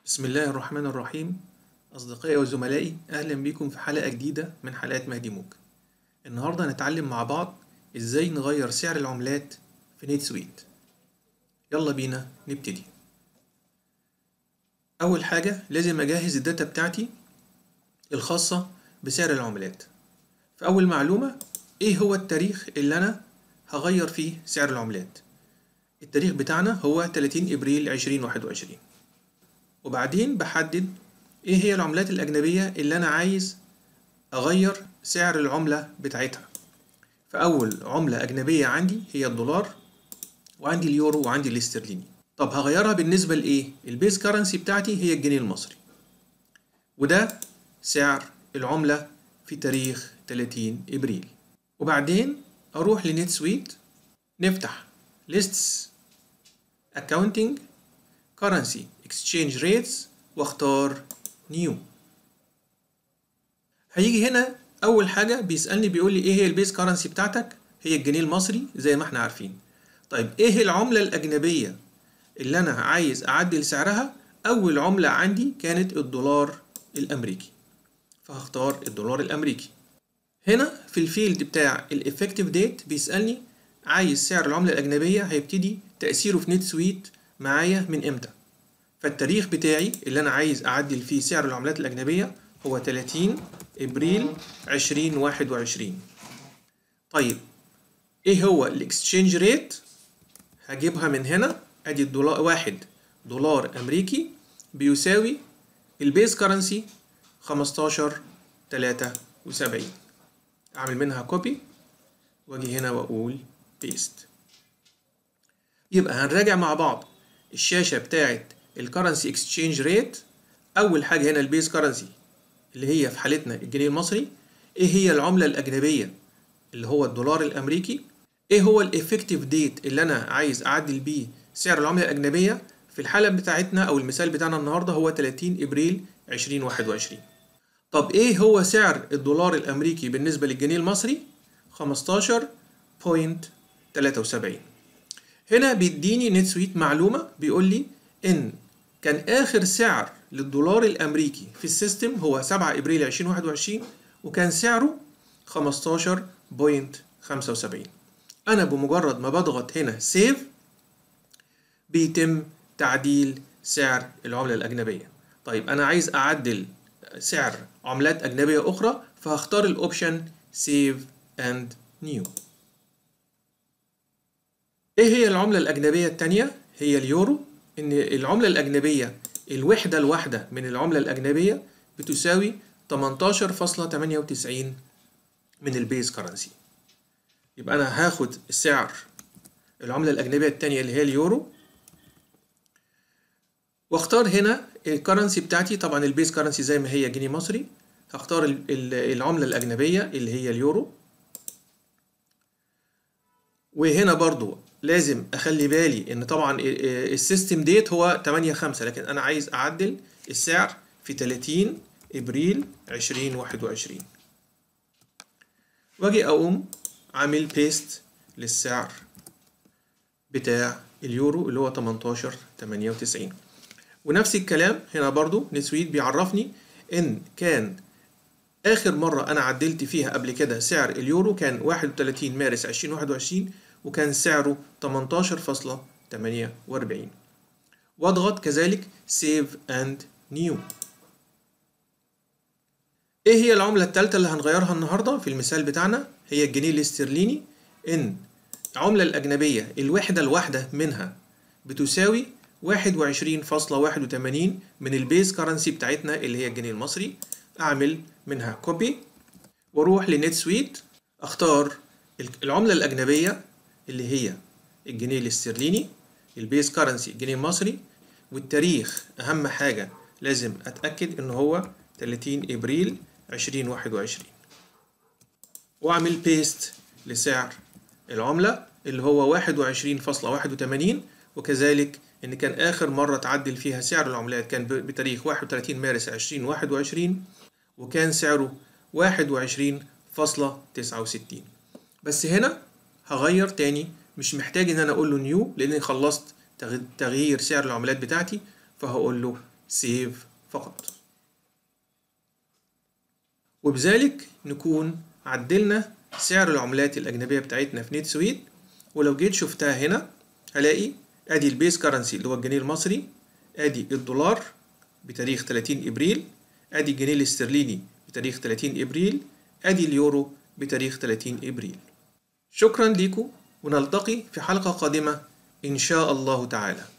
بسم الله الرحمن الرحيم أصدقائي وزملائي أهلا بكم في حلقة جديدة من حلقات مهدي موج النهاردة هنتعلم مع بعض إزاي نغير سعر العملات في نيت سويت يلا بينا نبتدي أول حاجة لازم أجهز الداتا بتاعتي الخاصة بسعر العملات فأول معلومة إيه هو التاريخ اللي أنا هغير فيه سعر العملات التاريخ بتاعنا هو 30 إبريل 2021 وبعدين بحدد ايه هي العملات الأجنبية اللي أنا عايز أغير سعر العملة بتاعتها فأول عملة أجنبية عندي هي الدولار وعندي اليورو وعندي الاسترليني طب هغيرها بالنسبة لإيه؟ البيز كارنسي بتاعتي هي الجنيه المصري وده سعر العملة في تاريخ 30 إبريل وبعدين أروح لنت سويت نفتح lists accounting currency exchange rates واختار new هيجي هنا اول حاجه بيسالني بيقول لي ايه هي البيز كارنسي بتاعتك هي الجنيه المصري زي ما احنا عارفين طيب ايه العمله الاجنبيه اللي انا عايز اعدل سعرها اول عمله عندي كانت الدولار الامريكي فهختار الدولار الامريكي هنا في الفيلد بتاع الافكتيف ديت بيسالني عايز سعر العمله الاجنبيه هيبتدي تاثيره في نت سويت معايا من امتى فالتاريخ بتاعي اللي انا عايز اعدل فيه سعر العملات الاجنبيه هو 30 ابريل 2021 طيب ايه هو الاكسشينج ريت هجيبها من هنا ادي الدولار واحد دولار امريكي بيساوي البيز كرنسي 15 73 اعمل منها كوبي واجي هنا واقول بيست يبقى هنراجع مع بعض الشاشه بتاعت الكرنسي اكسشينج ريت اول حاجه هنا البيز كرنسي اللي هي في حالتنا الجنيه المصري ايه هي العمله الاجنبيه اللي هو الدولار الامريكي ايه هو الافكتيف ديت اللي انا عايز اعدل بيه سعر العمله الاجنبيه في الحاله بتاعتنا او المثال بتاعنا النهارده هو 30 ابريل 2021 طب ايه هو سعر الدولار الامريكي بالنسبه للجنيه المصري 15.73 هنا بيديني نت سويت معلومه بيقول لي ان كان اخر سعر للدولار الامريكي في السيستم هو 7 ابريل 2021 وكان سعره 15.75 انا بمجرد ما بضغط هنا سيف بيتم تعديل سعر العمله الاجنبيه طيب انا عايز اعدل سعر عملات اجنبيه اخرى فهختار الاوبشن سيف اند نيو ايه هي العمله الاجنبيه الثانيه هي اليورو ان العمله الاجنبيه الوحده الواحده من العمله الاجنبيه بتساوي 18.98 من البيز كرنسي يبقى انا هاخد السعر العمله الاجنبيه الثانيه اللي هي اليورو واختار هنا الكرنسي بتاعتي طبعا البيز كرنسي زي ما هي جنيه مصري هختار العمله الاجنبيه اللي هي اليورو وهنا برضو لازم اخلي بالي ان طبعا السيستم ديت هو 8 5 لكن انا عايز اعدل السعر في 30 ابريل 2021 واجي اقوم عامل بيست للسعر بتاع اليورو اللي هو 18 98 ونفس الكلام هنا برضو نسويت بيعرفني ان كان اخر مرة انا عدلت فيها قبل كده سعر اليورو كان 31 مارس 2021 وكان سعره 18.48 واضغط كذلك Save and New ايه هي العملة الثالثة اللي هنغيرها النهاردة في المثال بتاعنا هي الجنيه الاسترليني ان العملة الأجنبية الوحدة الواحدة منها بتساوي 21.81 من البيز كرنسي بتاعتنا اللي هي الجنيه المصري أعمل منها كوبي واروح لنت سويت اختار العملة الأجنبية اللي هي الجنيه الاسترليني البيز كارنسي الجنيه المصري والتاريخ اهم حاجه لازم اتاكد ان هو 30 ابريل 2021 واعمل بيست لسعر العمله اللي هو 21.81 وكذلك ان كان اخر مره تعدل فيها سعر العملات كان بتاريخ 31 مارس 2021 وكان سعره 21.69 بس هنا هغير تاني مش محتاج ان انا اقول له نيو لان خلصت تغيير سعر العملات بتاعتي فهقول له سيف فقط وبذلك نكون عدلنا سعر العملات الأجنبية بتاعتنا في نت سويت ولو جيت شفتها هنا هلاقي ادي البيس كرنسي اللي هو الجنيه المصري ادي الدولار بتاريخ 30 ابريل ادي الجنيه الاسترليني بتاريخ 30 ابريل ادي اليورو بتاريخ 30 ابريل شكرا لكم ونلتقي في حلقة قادمة ان شاء الله تعالى